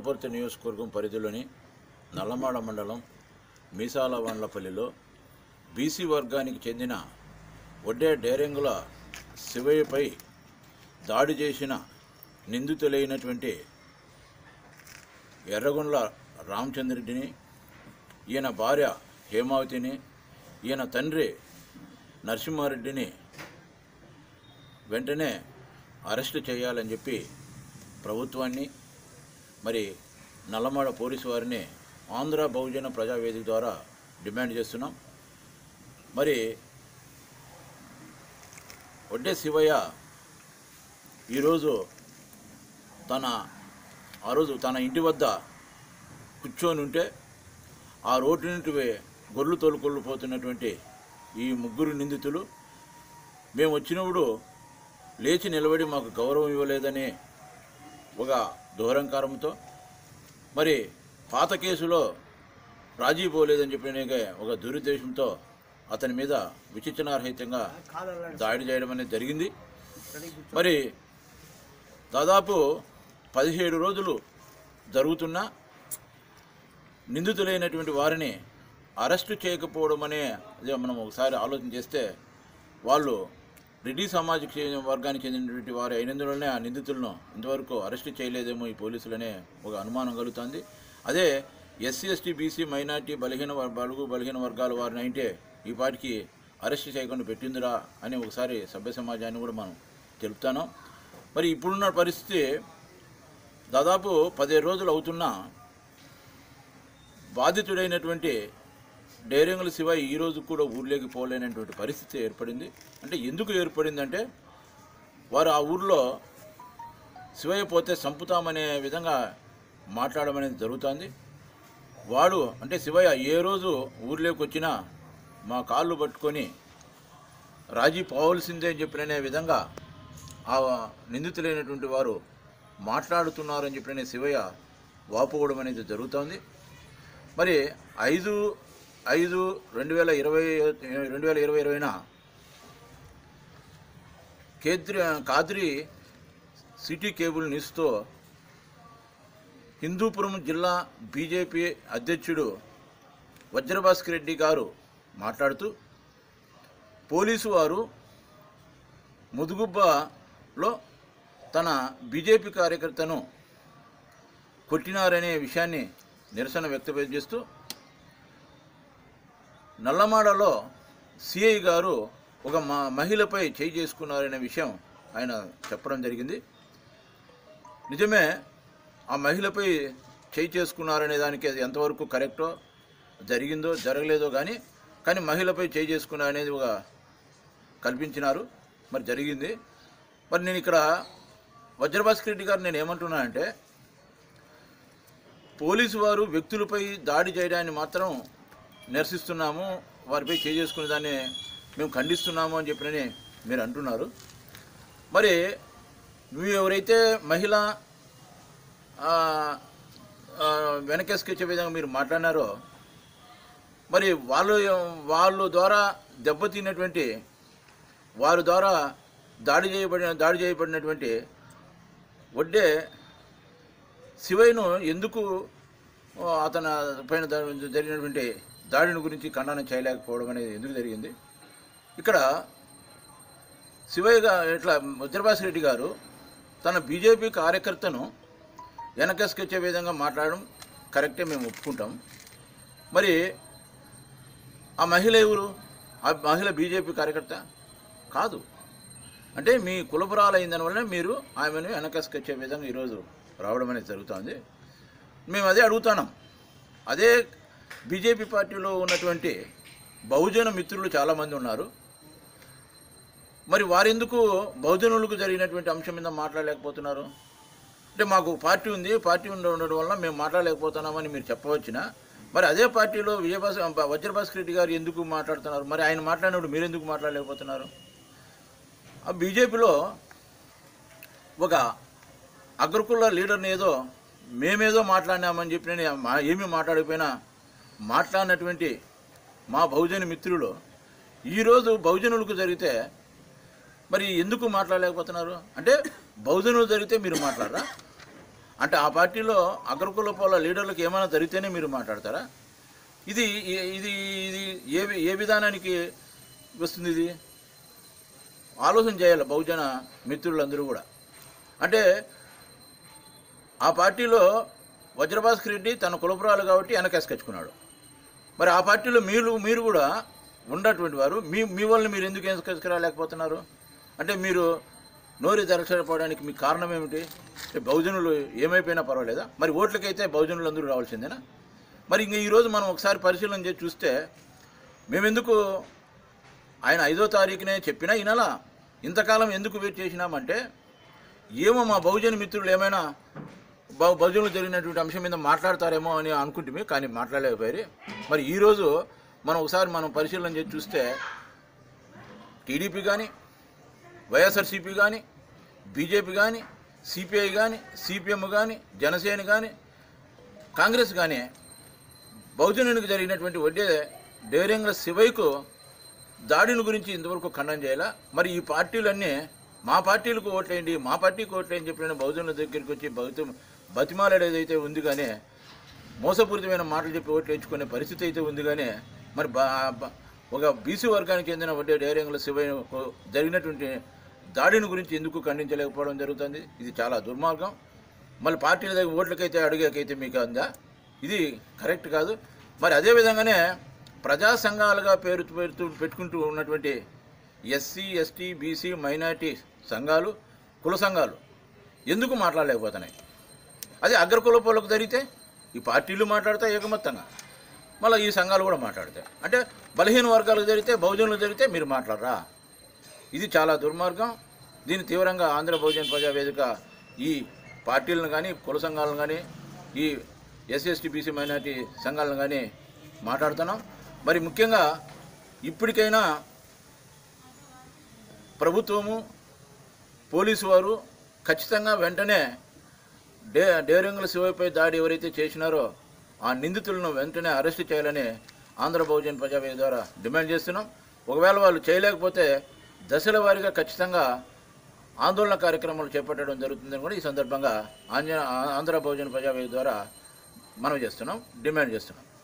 వనపర్తి నియోజకవర్గం పరిధిలోని నల్లమాడ మండలం మీసాల వండ్లపల్లిలో బీసీ వర్గానికి చెందిన ఒడ్డే డేరెంగుల శివయ్యపై దాడి చేసిన నిందితులైనటువంటి ఎర్రగొండ్ల రామచంద్రెడ్డిని ఈయన భార్య హేమావతిని ఈయన తండ్రి నరసింహారెడ్డిని వెంటనే అరెస్టు చేయాలని చెప్పి ప్రభుత్వాన్ని మరి నల్లమాడ పోలీసు వారిని ఆంధ్ర బహుజన ప్రజావేదిక ద్వారా డిమాండ్ చేస్తున్నాం మరి ఒడ్డే శివయ్య ఈరోజు తన ఆ రోజు తన ఇంటి వద్ద కూర్చొని ఉంటే ఆ రోడ్డు నుండి గొర్రెలు తోలుకొల్లు పోతున్నటువంటి ఈ ముగ్గురు నిందితులు మేము వచ్చినప్పుడు లేచి నిలబడి మాకు గౌరవం ఇవ్వలేదని ఒక దూరంకారంతో మరి పాత కేసులో రాజీ పోలేదని చెప్పిన ఒక దురుద్దేశంతో అతని మీద విచక్షణారహితంగా దాడి చేయడం అనేది జరిగింది మరి దాదాపు పదిహేడు రోజులు జరుగుతున్న నిందితులైనటువంటి వారిని అరెస్టు చేయకపోవడం అనే అదే మనం ఒకసారి ఆలోచన చేస్తే వాళ్ళు రెడ్డి సామాజిక చే- వర్గానికి చెందినటువంటి వారు అయినందువల్లనే ఆ నిందితులను ఇంతవరకు అరెస్టు చేయలేదేమో ఈ పోలీసులనే ఒక అనుమానం కలుగుతుంది అదే ఎస్సీ ఎస్టీ బీసీ మైనార్టీ బలహీన వ- బడుగు బలహీన వర్గాల వారిని అయితే ఈ పాటికి అరెస్ట్ చేయకుండా పెట్టిందిరా అని ఒకసారి సభ్య సమాజాన్ని కూడా మనం తెలుపుతాను మరి ఇప్పుడున్న పరిస్థితి దాదాపు పదిహేను రోజులు అవుతున్నా బాధితుడైనటువంటి డైరింగుల శివ ఈ రోజు కూడా ఊర్లోకి పోలేనటువంటి పరిస్థితి ఏర్పడింది అంటే ఎందుకు ఏర్పడిందంటే వారు ఆ ఊర్లో శివయ్య పోతే చంపుతామనే విధంగా మాట్లాడడం అనేది జరుగుతుంది వాడు అంటే శివయ్య ఏ రోజు ఊర్లోకి వచ్చినా మా కాళ్ళు పట్టుకొని రాజీ పోవలసిందే అని చెప్పిననే విధంగా ఆ నిందితులైనటువంటి వారు మాట్లాడుతున్నారని చెప్పిన శివయ్య వాపోవడం అనేది జరుగుతోంది మరి ఐదు ఐదు రెండు వేల ఇరవై రెండు వేల ఇరవై ఇరవైన కేద్రి కాద్రి సిటీ కేబుల్ న్యూస్తో హిందూపురం జిల్లా బీజేపీ అధ్యక్షుడు వజ్రభాస్కర్ రెడ్డి గారు మాట్లాడుతూ పోలీసు వారు ముదుగుబ్బలో తన బీజేపీ కార్యకర్తను కొట్టినారనే విషయాన్ని నిరసన వ్యక్తపరిచేస్తూ నల్లమాడలో సిఐ గారు ఒక మ మహిళపై చేయి చేసుకున్నారనే విషయం ఆయన చెప్పడం జరిగింది నిజమే ఆ మహిళపై చేయి చేసుకున్నారనే దానికి అది ఎంతవరకు కరెక్టో జరిగిందో జరగలేదో కానీ కానీ మహిళపై చేయి చేసుకున్నా అనేది ఒక కల్పించినారు మరి జరిగింది మరి నేను ఇక్కడ వజ్రభాస్కర్ రెడ్డి గారు నేను ఏమంటున్నానంటే పోలీసు వారు వ్యక్తులపై దాడి చేయడాన్ని మాత్రం నిరసిస్తున్నాము వారిపై చేసుకునే దాన్ని మేము ఖండిస్తున్నాము అని చెప్పినని మీరు అంటున్నారు మరి నువ్వు ఎవరైతే మహిళ ఆ, ఆ, వెనకేసుకొచ్చే విధంగా మీరు మాట్లాడినారో మరి వాళ్ళు వాళ్ళు ద్వారా దెబ్బతిన్నటువంటి వారి ద్వారా దాడి చేయబడిన దాడి చేయబడినటువంటి వడ్డే శివయ్యను ఎందుకు ఆ, అతని పైన దా- జరిగినటువంటి దాడిని గురించి ఖండన చేయలేకపోవడం అనేది ఎందుకు జరిగింది ఇక్కడ శివయ్య గా ఇట్లా వజ్రభాస్ రెడ్డి గారు తన బీజేపీ కార్యకర్తను వెనకేసుకొచ్చే విధంగా మాట్లాడడం కరెక్టే మేము ఒప్పుకుంటాం మరి ఆ మహిళ ఎవరు ఆ మహిళ బీజేపీ కార్యకర్త కాదు అంటే మీ కులపురాలు అయిన వల్ల మీరు ఆమెను వెనకసుకొచ్చే విధంగా ఈరోజు రావడం అనేది జరుగుతుంది మేము అదే అడుగుతున్నాం అదే బీజేపీ పార్టీలో ఉన్నటువంటి బహుజన మిత్రులు చాలామంది ఉన్నారు మరి వారెందుకు బహుజనులకు జరిగినటువంటి అంశం మీద మాట్లాడలేకపోతున్నారు అంటే మాకు పార్టీ ఉంది పార్టీ ఉండ- ఉండడం వల్ల మేము మాట్లాడలేకపోతున్నామని మీరు చెప్పవచ్చునా మరి అదే పార్టీలో విజయభాస్ వజ్రభాస్కర్ రెడ్డి గారు ఎందుకు మాట్లాడుతున్నారు మరి ఆయన మాట్లాడినప్పుడు మీరు ఎందుకు మాట్లాడలేకపోతున్నారు ఆ బీజేపీలో ఒక అగ్రకుల లీడర్ని ఏదో మేమేదో మాట్లాడినామని చెప్పి నేను మా- ఏమీ మాట్లాడకపోయినా మాట్లాడినటువంటి మా బహుజన మిత్రులు ఈరోజు బహుజనులకు జరిగితే మరి ఎందుకు మాట్లాడలేకపోతున్నారు అంటే బహుజనులు జరిగితే మీరు మాట్లాడరా అంటే ఆ పార్టీలో అగ్రకులపోల లీడర్లకు ఏమైనా జరిగితేనే మీరు మాట్లాడతారా ఇది ఇది ఇది ఏ వి- ఏ విధానానికి వస్తుంది ఇది ఆలోచన చేయాలి బహుజన మిత్రులందరూ కూడా అంటే ఆ పార్టీలో వజ్రభాస్కర్ రెడ్డి తన కులపురాలు కాబట్టి వెనకేసుకొచ్చుకున్నాడు మరి ఆ పార్టీలో మీరు మీరు కూడా ఉన్నటువంటి వారు మీ మీ వాళ్ళని మీరు ఎందుకు వెనకేసుకురాలేకపోతున్నారు అంటే మీరు నోరు తెరచకపోవడానికి మీ కారణం ఏమిటి అంటే బహుజనులు ఏమైపోయినా పర్వాలేదా మరి ఓట్లకైతే బహుజనులు అందరూ రావాల్సిందేనా మరి ఇంక ఈరోజు మనం ఒకసారి పరిశీలన చేసి చూస్తే మేమెందుకు ఆయన ఐదో తారీఖునే చెప్పినా ఈ నెల ఇంతకాలం ఎందుకు వెయిట్ చేసినామంటే ఏమో మా బహుజన మిత్రులు ఏమైనా బహు బహుజనులు జరిగినటువంటి అంశం మీద మాట్లాడతారేమో అని అనుకుంటే కానీ మాట్లాడలేకపోయారు మరి ఈరోజు మనం ఒకసారి మనం పరిశీలన చేసి చూస్తే టీడీపీ కానీ వైఎస్ఆర్సీపీ కానీ బీజేపీ కానీ సిపిఐ కానీ సిపిఎం కానీ జనసేన కానీ కాంగ్రెస్ కానీ బహుజనునికి జరిగినటువంటి వడ్డే డేరింగ్ల శివయ్యకు దాడిని గురించి ఇంతవరకు ఖండన చేయాలా మరి ఈ పార్టీలన్నీ మా పార్టీలకు ఓట్లేయండి మా పార్టీకి ఓట్లేయని చెప్పిన బహుజనుల దగ్గరికి వచ్చి బహుత బతిమాలేదైతే ఉంది కానీ మోసపూరితమైన మాటలు చెప్పి ఓట్లు వేయించుకునే పరిస్థితి అయితే ఉంది కానీ మరి బా బ- ఒక బీసీ వర్గానికి చెందిన వడ్డే డైరింగ్ల శివయ్య జరిగినటువంటి దాడిని గురించి ఎందుకు ఖండించలేకపోవడం జరుగుతుంది ఇది చాలా దుర్మార్గం మళ్ళీ పార్టీల దగ్గర ఓట్లకైతే అడిగేకైతే మీకు అందా ఇది కరెక్ట్ కాదు మరి అదే విధంగానే ప్రజా సంఘాలుగా పేరు పేరుతూ పెట్టుకుంటూ ఉన్నటువంటి ఎస్సీ ఎస్టీ బీసీ మైనార్టీ సంఘాలు కుల సంఘాలు ఎందుకు మాట్లాడలేకపోతున్నాయి అదే అగ్రకుల పోలకు జరిగితే ఈ పార్టీలు మాట్లాడతాయి ఏకమత్తంగా మళ్ళీ ఈ సంఘాలు కూడా మాట్లాడతాయి అంటే బలహీన వర్గాలకు జరిగితే బహుజనులకు జరిగితే మీరు మాట్లాడరా ఇది చాలా దుర్మార్గం దీన్ని తీవ్రంగా ఆంధ్ర బహుజన ప్రజా వేదిక ఈ పార్టీలను కానీ కుల సంఘాలను కానీ ఈ ఎస్ఎస్టీ బీసీ మైనార్టీ సంఘాలను కానీ మాట్లాడుతున్నాం మరి ముఖ్యంగా ఇప్పటికైనా ప్రభుత్వము పోలీసు వారు ఖచ్చితంగా వెంటనే డే డేరింగుల శివపై దాడి ఎవరైతే చేసినారో ఆ నిందితులను వెంటనే అరెస్ట్ చేయాలని ఆంధ్ర బహుజన్ ప్రజావేది ద్వారా డిమాండ్ చేస్తున్నాం ఒకవేళ వాళ్ళు చేయలేకపోతే దశల వారీగా ఖచ్చితంగా ఆందోళన కార్యక్రమాలు చేపట్టడం జరుగుతుందని కూడా ఈ సందర్భంగా ఆంజ ఆంధ్ర బహుజన ప్రజావేది ద్వారా మనం చేస్తున్నాం డిమాండ్ చేస్తున్నాం